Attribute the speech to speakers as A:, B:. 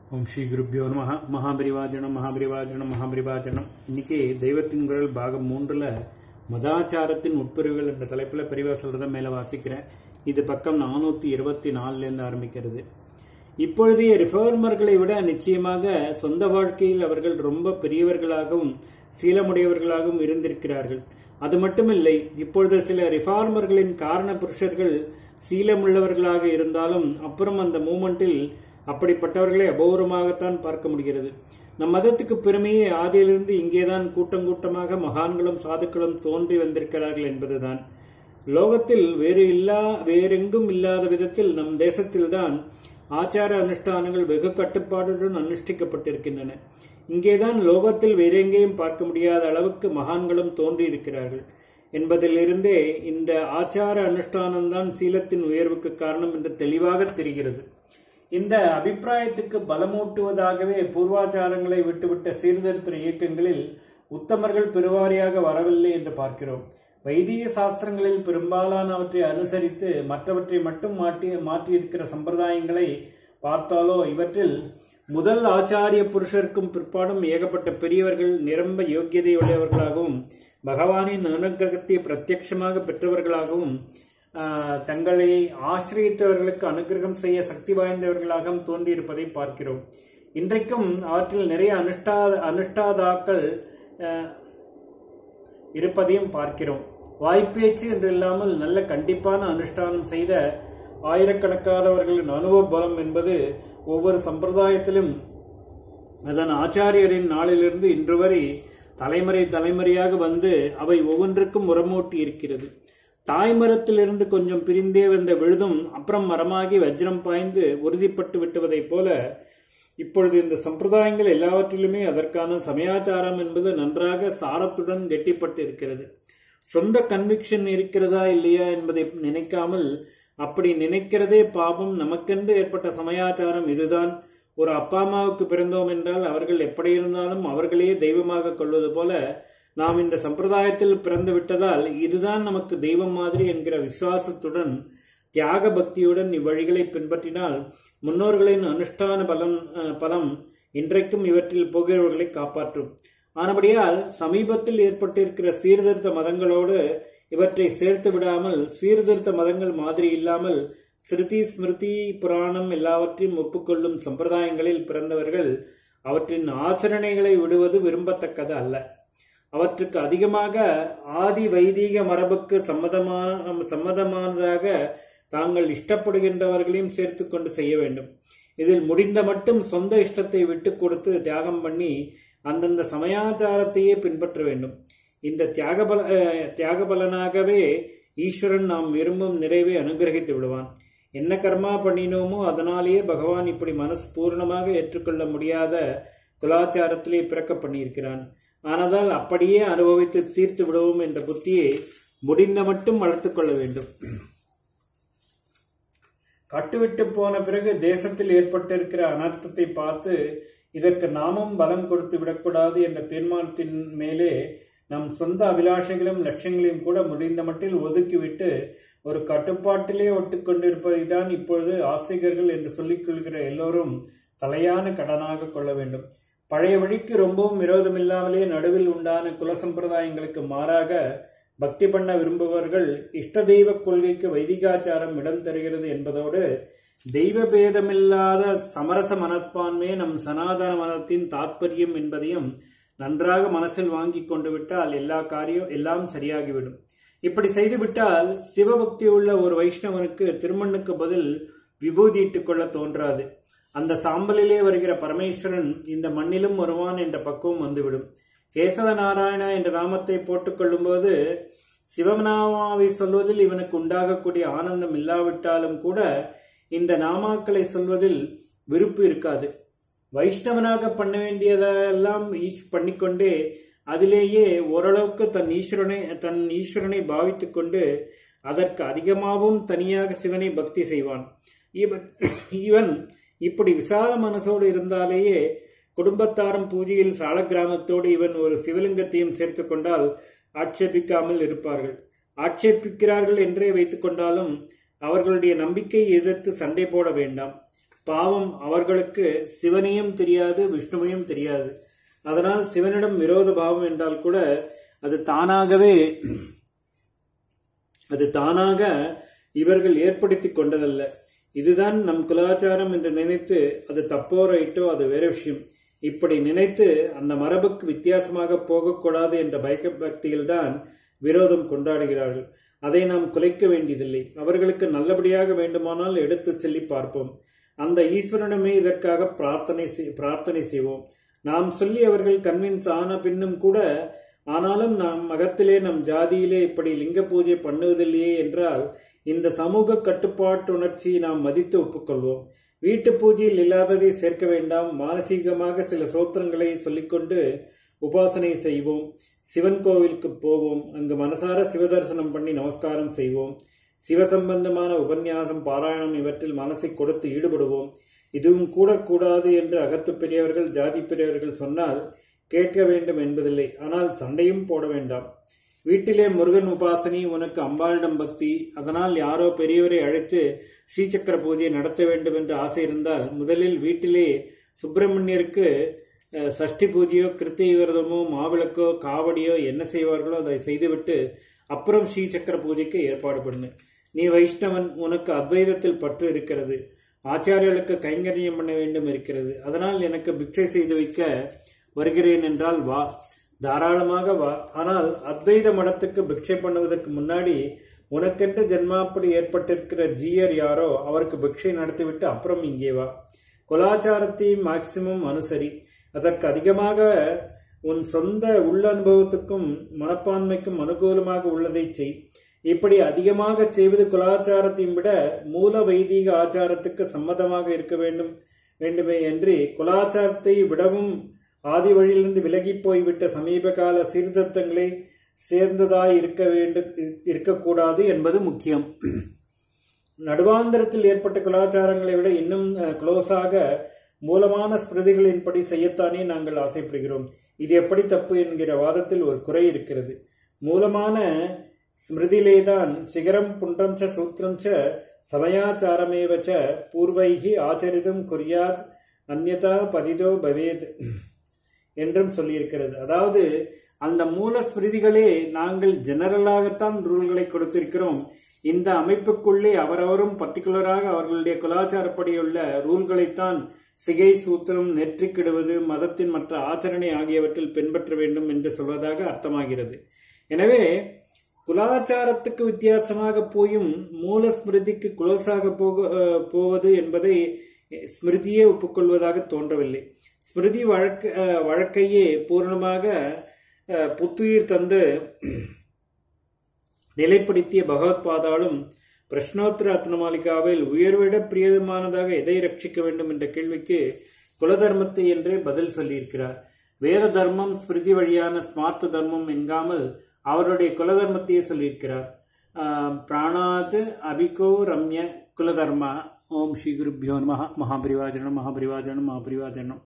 A: ஓம் ஸ்ரீ குருப்பியோ நம மகாபரிவாஜனம் மகாபரிவாஜனம் மகாபரிவாஜனம் இன்னைக்கு தெய்வத்தின் குரல் பாகம் மூன்றுல மதாச்சாரத்தின் உட்பிரிவுகள் என்ற தலைப்புல பெரியவா சொல்றத மேல வாசிக்கிறேன் இது பக்கம் நானூத்தி இருபத்தி நாலுல இருந்து ஆரம்பிக்கிறது இப்பொழுதைய ரிஃபார்மர்களை விட நிச்சயமாக சொந்த வாழ்க்கையில் அவர்கள் ரொம்ப பெரியவர்களாகவும் சீலமுடையவர்களாகவும் இருந்திருக்கிறார்கள் அது மட்டுமில்லை இப்பொழுது சில ரிஃபார்மர்களின் காரண புருஷர்கள் சீலமுள்ளவர்களாக இருந்தாலும் அப்புறம் அந்த மூமெண்டில் அப்படிப்பட்டவர்களை அபௌரமாகத்தான் பார்க்க முடிகிறது நம் மதத்துக்கு பெருமையே ஆதியிலிருந்து இங்கேதான் கூட்டம் கூட்டமாக மகான்களும் சாதுக்களும் தோன்றி வந்திருக்கிறார்கள் என்பதுதான் லோகத்தில் வேறு இல்லா வேறெங்கும் இல்லாத விதத்தில் நம் தேசத்தில்தான் ஆச்சார அனுஷ்டானங்கள் வெகு கட்டுப்பாடுடன் அனுஷ்டிக்கப்பட்டிருக்கின்றன இங்கேதான் லோகத்தில் வேறெங்கேயும் பார்க்க முடியாத அளவுக்கு மகான்களும் தோன்றியிருக்கிறார்கள் என்பதிலிருந்தே இந்த ஆச்சார அனுஷ்டானம்தான் சீலத்தின் உயர்வுக்கு காரணம் என்று தெளிவாக தெரிகிறது இந்த அபிப்பிராயத்துக்கு பலமூட்டுவதாகவே பூர்வாச்சாரங்களை விட்டுவிட்ட சீர்திருத்த இயக்கங்களில் உத்தமர்கள் பெருவாரியாக வரவில்லை என்று பார்க்கிறோம் வைதிக சாஸ்திரங்களில் பெரும்பாலானவற்றை அனுசரித்து மற்றவற்றை மட்டும் மாற்றி மாற்றியிருக்கிற சம்பிரதாயங்களை பார்த்தாலோ இவற்றில் முதல் ஆச்சாரிய புருஷருக்கும் பிற்பாடும் ஏகப்பட்ட பெரியவர்கள் நிரம்ப யோக்கியதையுடையவர்களாகவும் பகவானின் அனுகிரகத்தை பிரத்யட்சமாக பெற்றவர்களாகவும் தங்களை ஆசிரியத்தவர்களுக்கு அனுகிரகம் செய்ய சக்தி வாய்ந்தவர்களாகவும் தோன்றியிருப்பதை பார்க்கிறோம் இன்றைக்கும் அவற்றில் நிறைய அனுஷ்டா அனுஷ்டாதாக்கள் இருப்பதையும் பார்க்கிறோம் வாய்ப்பேச்சு என்று இல்லாமல் நல்ல கண்டிப்பான அனுஷ்டானம் செய்த ஆயிரக்கணக்கானவர்களின் அனுபவ பலம் என்பது ஒவ்வொரு சம்பிரதாயத்திலும் அதன் ஆச்சாரியரின் நாளிலிருந்து இன்று வரை தலைமுறை தலைமுறையாக வந்து அவை ஒவ்வொன்றுக்கும் உரமூட்டி இருக்கிறது தாய்மரத்திலிருந்து கொஞ்சம் பிரிந்தே வந்த விழுதும் அப்புறம் மரமாகி வஜ்ரம் பாய்ந்து உறுதிப்பட்டு விட்டுவதைப் போல இப்பொழுது இந்த சம்பிரதாயங்கள் எல்லாவற்றிலுமே அதற்கான சமயாச்சாரம் என்பது நன்றாக சாரத்துடன் கெட்டிப்பட்டு இருக்கிறது சொந்த கன்விக்ஷன் இருக்கிறதா இல்லையா என்பதை நினைக்காமல் அப்படி நினைக்கிறதே பாபம் நமக்கென்று ஏற்பட்ட சமயாச்சாரம் இதுதான் ஒரு அப்பா அம்மாவுக்கு பிறந்தோம் என்றால் அவர்கள் எப்படி இருந்தாலும் அவர்களே தெய்வமாக கொள்வது போல நாம் இந்த சம்பிரதாயத்தில் பிறந்து விட்டதால் இதுதான் நமக்கு தெய்வம் மாதிரி என்கிற விசுவாசத்துடன் தியாக பக்தியுடன் இவ்வழிகளை பின்பற்றினால் முன்னோர்களின் அனுஷ்டான பலம் பலம் இன்றைக்கும் இவற்றில் போகிறவர்களை காப்பாற்றும் ஆனபடியால் சமீபத்தில் ஏற்பட்டிருக்கிற சீர்திருத்த மதங்களோடு இவற்றை சேர்த்து விடாமல் சீர்திருத்த மதங்கள் மாதிரி இல்லாமல் ஸ்ருதி ஸ்மிருதி புராணம் எல்லாவற்றையும் ஒப்புக்கொள்ளும் சம்பிரதாயங்களில் பிறந்தவர்கள் அவற்றின் ஆச்சரணைகளை விடுவது விரும்பத்தக்கது அல்ல அவற்றுக்கு அதிகமாக ஆதி வைதீக மரபுக்கு சம்மதமான சம்மதமானதாக தாங்கள் இஷ்டப்படுகின்றவர்களையும் சேர்த்து கொண்டு செய்ய வேண்டும் இதில் முடிந்த மட்டும் சொந்த இஷ்டத்தை விட்டு கொடுத்து தியாகம் பண்ணி அந்தந்த சமயாச்சாரத்தையே பின்பற்ற வேண்டும் இந்த தியாக பல தியாக பலனாகவே ஈஸ்வரன் நாம் விரும்பும் நிறைவை அனுகிரகித்து விடுவான் என்ன கர்மா பண்ணினோமோ அதனாலேயே பகவான் இப்படி மனசு பூர்ணமாக ஏற்றுக்கொள்ள முடியாத குலாச்சாரத்திலே பிறக்க பண்ணியிருக்கிறான் ஆனதால் அப்படியே அனுபவித்து தீர்த்து விடுவோம் என்ற புத்தியை முடிந்த மட்டும் வளர்த்து கொள்ள வேண்டும் கட்டுவிட்டு போன பிறகு தேசத்தில் ஏற்பட்டிருக்கிற அனர்த்தத்தை பார்த்து இதற்கு நாமும் பலம் கொடுத்து விடக்கூடாது என்ற தீர்மானத்தின் மேலே நம் சொந்த அபிலாஷைகளும் லட்சியங்களையும் கூட முடிந்த மட்டில் ஒதுக்கிவிட்டு ஒரு கட்டுப்பாட்டிலே ஒட்டுக்கொண்டிருப்பதை தான் இப்பொழுது ஆசிரியர்கள் என்று சொல்லிக் கொள்கிற எல்லோரும் தலையான கடனாக கொள்ள வேண்டும் பழைய வழிக்கு ரொம்பவும் விரோதமில்லாமலே நடுவில் உண்டான குல சம்பிரதாயங்களுக்கு மாறாக பக்தி பண்ண விரும்புபவர்கள் இஷ்ட தெய்வ கொள்கைக்கு வைதிகாச்சாரம் இடம் தருகிறது என்பதோடு தெய்வ பேதமில்லாத சமரச மனப்பான்மையே நம் சனாதன மதத்தின் தாற்பயம் என்பதையும் நன்றாக மனசில் வாங்கி கொண்டு விட்டால் எல்லா காரியம் எல்லாம் சரியாகிவிடும் இப்படி செய்துவிட்டால் சிவபக்தி உள்ள ஒரு வைஷ்ணவனுக்கு திருமண்ணுக்கு பதில் விபூதியிட்டுக் கொள்ள தோன்றாது அந்த சாம்பலிலே வருகிற பரமேஸ்வரன் இந்த மண்ணிலும் வருவான் என்ற பக்குவம் வந்துவிடும் கேசவ நாராயணா என்ற நாமத்தை போட்டுக்கொள்ளும் போது சிவநாமாவை சொல்வதில் இவனுக்கு உண்டாகக்கூடிய ஆனந்தம் இல்லாவிட்டாலும் கூட இந்த நாமாக்களை சொல்வதில் விருப்பு இருக்காது வைஷ்ணவனாக பண்ண வேண்டியதெல்லாம் பண்ணிக்கொண்டே அதிலேயே ஓரளவுக்கு தன் ஈஸ்வரனை தன் ஈஸ்வரனை பாவித்துக் கொண்டு அதற்கு அதிகமாகவும் தனியாக சிவனை பக்தி செய்வான் இவன் இவன் இப்படி விசால மனசோடு இருந்தாலேயே குடும்பத்தாரும் பூஜையில் சால கிராமத்தோடு இவன் ஒரு சிவலிங்கத்தையும் சேர்த்து கொண்டால் ஆட்சேபிக்காமல் இருப்பார்கள் ஆட்சேபிக்கிறார்கள் என்றே வைத்துக் கொண்டாலும் அவர்களுடைய நம்பிக்கையை எதிர்த்து சண்டை போட வேண்டாம் பாவம் அவர்களுக்கு சிவனையும் தெரியாது விஷ்ணுவையும் தெரியாது அதனால் சிவனிடம் விரோத பாவம் என்றால் கூட அது தானாகவே அது தானாக இவர்கள் ஏற்படுத்திக் கொண்டதல்ல இதுதான் நம் குலாச்சாரம் என்று நினைத்து அது தப்போ ரைட்டோ அது வேற விஷயம் இப்படி நினைத்து அந்த மரபுக்கு வித்தியாசமாக போகக்கூடாது என்ற பயக்க பக்தியில்தான் விரோதம் கொண்டாடுகிறார்கள் அதை நாம் குலைக்க வேண்டியதில்லை அவர்களுக்கு நல்லபடியாக வேண்டுமானால் எடுத்துச் சொல்லி பார்ப்போம் அந்த ஈஸ்வரனுமே இதற்காக பிரார்த்தனை செய்- பிரார்த்தனை செய்வோம் நாம் சொல்லி அவர்கள் கன்வின்ஸ் ஆன பின்னும் கூட ஆனாலும் நம் மகத்திலே நம் ஜாதியிலே இப்படி லிங்க பூஜை பண்ணுவதில்லையே என்றால் இந்த சமூக கட்டுப்பாட்டு உணர்ச்சியை நாம் மதித்து ஒப்புக்கொள்வோம் வீட்டு பூஜையில் இல்லாததை சேர்க்க வேண்டாம் மானசீகமாக சில சோத்திரங்களை சொல்லிக்கொண்டு உபாசனை செய்வோம் சிவன் கோவிலுக்கு போவோம் அங்கு மனசார சிவதரிசனம் பண்ணி நமஸ்காரம் செய்வோம் சிவசம்பந்தமான உபன்யாசம் பாராயணம் இவற்றில் மனசை கொடுத்து ஈடுபடுவோம் இதுவும் கூட கூடாது என்று அகத்து பெரியவர்கள் ஜாதி பெரியவர்கள் சொன்னால் கேட்க வேண்டும் என்பதில்லை ஆனால் சண்டையும் போட வேண்டாம் வீட்டிலே முருகன் உபாசனை உனக்கு அம்பாளிடம் பக்தி அதனால் யாரோ பெரியவரை அழைத்து ஸ்ரீசக்கர பூஜையை நடத்த வேண்டும் என்று ஆசை இருந்தால் முதலில் வீட்டிலே சுப்பிரமணியருக்கு அஹ், சஷ்டி பூஜையோ கிருத்திகை விரதமோ மாவிளக்கோ காவடியோ என்ன செய்வார்களோ அதை செய்துவிட்டு அப்புறம் ஸ்ரீசக்கர பூஜைக்கு ஏற்பாடு பண்ணு நீ வைஷ்ணவன் உனக்கு அத்வைதத்தில் பற்று இருக்கிறது ஆச்சாரியர்களுக்கு கைங்கரியம் பண்ண வேண்டும் இருக்கிறது அதனால் எனக்கு பிக்ஷை செய்து வைக்க வருகிறேன் என்றால் வா தாராளமாக வா ஆனால் அத்வைத மடத்துக்கு பிக்ஷை பண்ணுவதற்கு முன்னாடி உனக்கென்று ஜென்மாப்படி ஏற்பட்டிருக்கிற ஜீயர் யாரோ அவருக்கு பிக்ஷை நடத்திவிட்டு அப்புறம் இங்கே வா குலாச்சாரத்தையும் மேக்சிமம் அனுசரி அதற்கு அதிகமாக உன் சொந்த உள்ள அனுபவத்துக்கும் மனப்பான்மைக்கும் அனுகூலமாக உள்ளதை செய் இப்படி அதிகமாக செய்வது குலாச்சாரத்தையும் விட மூல வைதீக ஆச்சாரத்துக்கு சம்மதமாக இருக்க வேண்டும் வேண்டுமே என்று குலாச்சாரத்தை விடவும் ஆதி வழியிலிருந்து விலகி போய்விட்ட சமீப கால சீர்திருத்தங்களை சேர்ந்ததாய் இருக்க வேண்டும் இருக்கக்கூடாது என்பது முக்கியம் நடுவாந்திரத்தில் ஏற்பட்ட கலாச்சாரங்களை விட இன்னும் க்ளோஸாக மூலமான ஸ்மிருதிகளின்படி செய்யத்தானே நாங்கள் ஆசைப்படுகிறோம் இது எப்படி தப்பு என்கிற வாதத்தில் ஒரு குறை இருக்கிறது மூலமான ஸ்மிருதிலேதான் சிகரம் புண்டம் ச சூத்திரம் ச சமயாச்சாரமேவ ச பூர்வைகி ஆச்சரிதம் குறியாத் அந்யதா பதிதோ பவேத் என்றும் சொல்லியிருக்கிறது அதாவது அந்த மூல ஸ்மிருதிகளே நாங்கள் ஜெனரலாகத்தான் ரூல்களை கொடுத்திருக்கிறோம் இந்த அமைப்புக்குள்ளே அவரவரும் பர்டிகுலராக அவர்களுடைய கலாச்சாரப்படியுள்ள ரூல்களைத்தான் சிகை சூத்திரம் நெற்றிக்கிடுவது மதத்தின் மற்ற ஆச்சரணை ஆகியவற்றில் பின்பற்ற வேண்டும் என்று சொல்வதாக அர்த்தமாகிறது எனவே குலாச்சாரத்துக்கு வித்தியாசமாக போயும் மூல ஸ்மிருதிக்கு குளோஸாக போக அஹ், போவது என்பதை ஸ்மிருதியே ஒப்புக்கொள்வதாக தோன்றவில்லை ஸ்மிருதி வழக்க அஹ், வழக்கையே பூர்ணமாக அஹ், புத்துயிர் தந்து நிலைப்படுத்திய பகவத்பாதாலும் பிரஷ்னோத்தர அத்னமாலிகாவில் உயர்விட பிரியமானதாக எதை ரட்சிக்க வேண்டும் என்ற கேள்விக்கு குலதர்மத்தை என்றே பதில் சொல்லியிருக்கிறார் வேத தர்மம் ஸ்மிருதி வழியான ஸ்மார்த்த தர்மம் என்காமல் அவருடைய குலதர்மத்தையே சொல்லியிருக்கிறார் ஆஹ், பிராணாத் அபிகோ ரம்ய குலதர்மா ஓம் ஸ்ரீ குருப்பியோ நம மகாபரிவாஜனம் மகாபரிவாஜனம் மகாபரிவாஜனம்